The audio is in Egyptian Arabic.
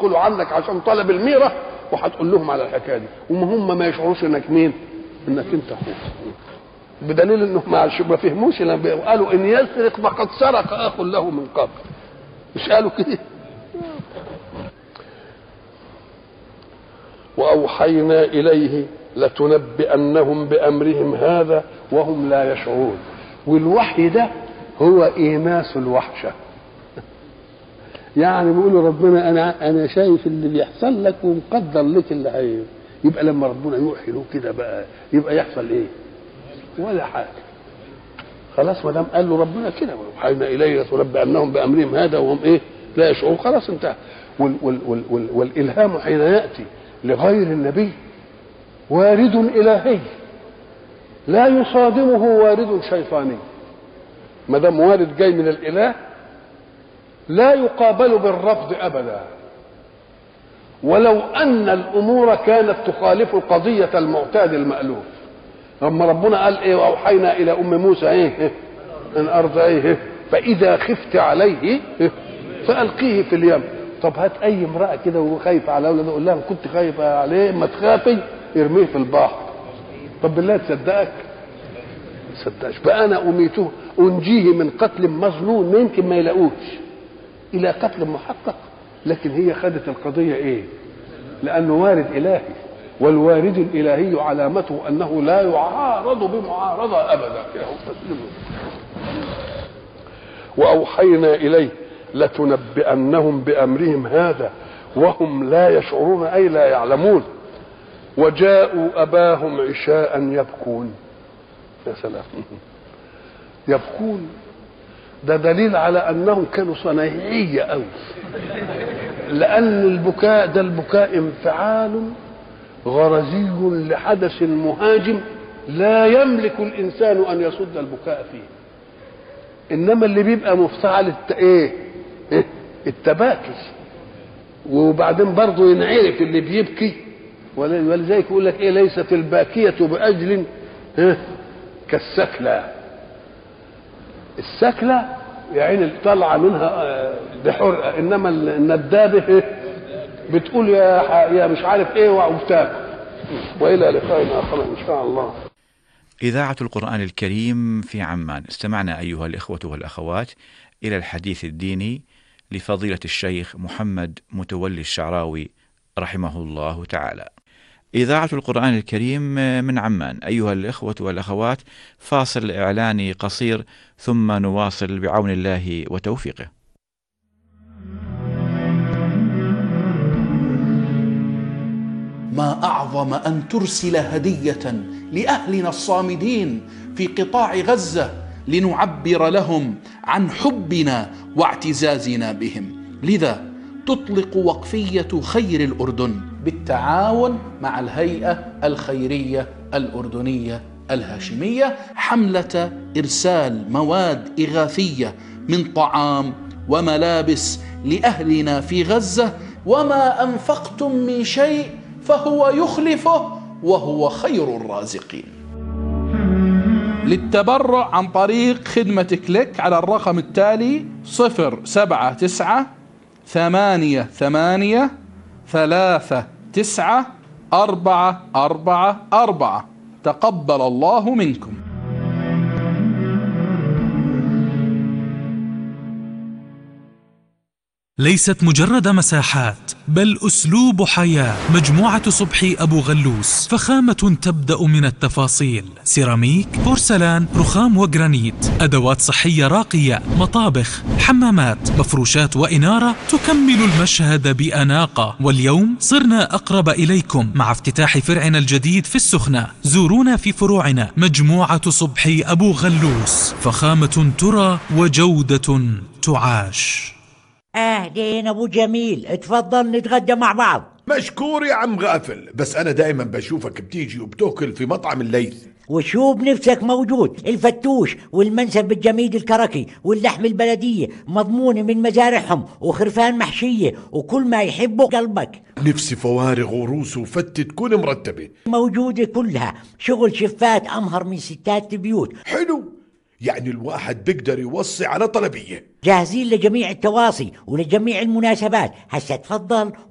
يدخلوا عنك عشان طلب الميره وهتقول لهم على الحكايه دي وهم ما يشعروش انك مين انك انت اخوه بدليل انهم ما ما فهموش لما قالوا ان يسرق فقد سرق اخ له من قبل مش قالوا كده واوحينا اليه لتنبئنهم بامرهم هذا وهم لا يشعرون والوحي ده هو ايماس الوحشه يعني بيقولوا ربنا انا انا شايف اللي بيحصل لك ومقدر لك اللي هي يبقى لما ربنا يوحي له كده بقى يبقى يحصل ايه؟ ولا حاجه خلاص ما دام قال له ربنا كده وحينا اليه لتنبئنهم بامرهم هذا وهم ايه؟ لا يشعرون خلاص انتهى وال وال وال وال والالهام حين ياتي لغير النبي وارد الهي لا يصادمه وارد شيطاني ما دام وارد جاي من الاله لا يقابل بالرفض ابدا ولو ان الامور كانت تخالف القضيه المعتاد المالوف اما ربنا قال ايه واوحينا الى ام موسى ايه ان ارضعيه فاذا خفت عليه فالقيه في اليم طب هات اي امراه كده وخايفه على اولاد قول لها كنت خايفه عليه ما تخافي ارميه في البحر طب بالله تصدقك تصدقش بقى انا اميته انجيه من قتل مظنون يمكن ما يلاقوش الى قتل محقق لكن هي خدت القضيه ايه لانه وارد الهي والوارد الالهي علامته انه لا يعارض بمعارضه ابدا واوحينا اليه لتنبئنهم بامرهم هذا وهم لا يشعرون اي لا يعلمون وجاءوا اباهم عشاء يبكون يا سلام يبكون ده دليل على انهم كانوا صنايعيه قوي لان البكاء ده البكاء انفعال غرزي لحدث مهاجم لا يملك الانسان ان يصد البكاء فيه انما اللي بيبقى مفتعل الت... ايه إيه؟ التباكي وبعدين برضه ينعرف اللي بيبكي ولذلك يقول لك ايه ليست الباكيه باجل ها كالسكلى السكلة يا عيني طالعة منها بحرقة إنما الندابة بتقول يا يا مش عارف إيه وبتاكل وإلى لقاء آخر إن شاء الله إذاعة القرآن الكريم في عمان استمعنا أيها الإخوة والأخوات إلى الحديث الديني لفضيلة الشيخ محمد متولي الشعراوي رحمه الله تعالى إذاعة القرآن الكريم من عمان أيها الإخوة والأخوات فاصل إعلاني قصير ثم نواصل بعون الله وتوفيقه ما أعظم أن ترسل هدية لأهلنا الصامدين في قطاع غزة لنعبر لهم عن حبنا واعتزازنا بهم لذا تطلق وقفية خير الأردن بالتعاون مع الهيئة الخيرية الأردنية الهاشمية حملة إرسال مواد إغاثية من طعام وملابس لأهلنا في غزة وما أنفقتم من شيء فهو يخلفه وهو خير الرازقين للتبرع عن طريق خدمة كليك على الرقم التالي صفر سبعة تسعة ثمانية ثمانية ثلاثة تسعة أربعة أربعة أربعة تقبل الله منكم ليست مجرد مساحات بل اسلوب حياه مجموعه صبحي ابو غلوس فخامه تبدا من التفاصيل سيراميك بورسلان رخام وجرانيت ادوات صحيه راقيه مطابخ حمامات مفروشات واناره تكمل المشهد باناقه واليوم صرنا اقرب اليكم مع افتتاح فرعنا الجديد في السخنه زورونا في فروعنا مجموعه صبحي ابو غلوس فخامه ترى وجوده تعاش اهلين ابو جميل اتفضل نتغدى مع بعض مشكور يا عم غافل بس انا دائما بشوفك بتيجي وبتاكل في مطعم الليث وشو بنفسك موجود الفتوش والمنسف بالجميد الكركي واللحم البلدية مضمونة من مزارعهم وخرفان محشية وكل ما يحبه قلبك نفسي فوارغ وروس وفتة تكون مرتبة موجودة كلها شغل شفات أمهر من ستات البيوت حلو يعني الواحد بيقدر يوصي على طلبية جاهزين لجميع التواصي ولجميع المناسبات هسا تفضل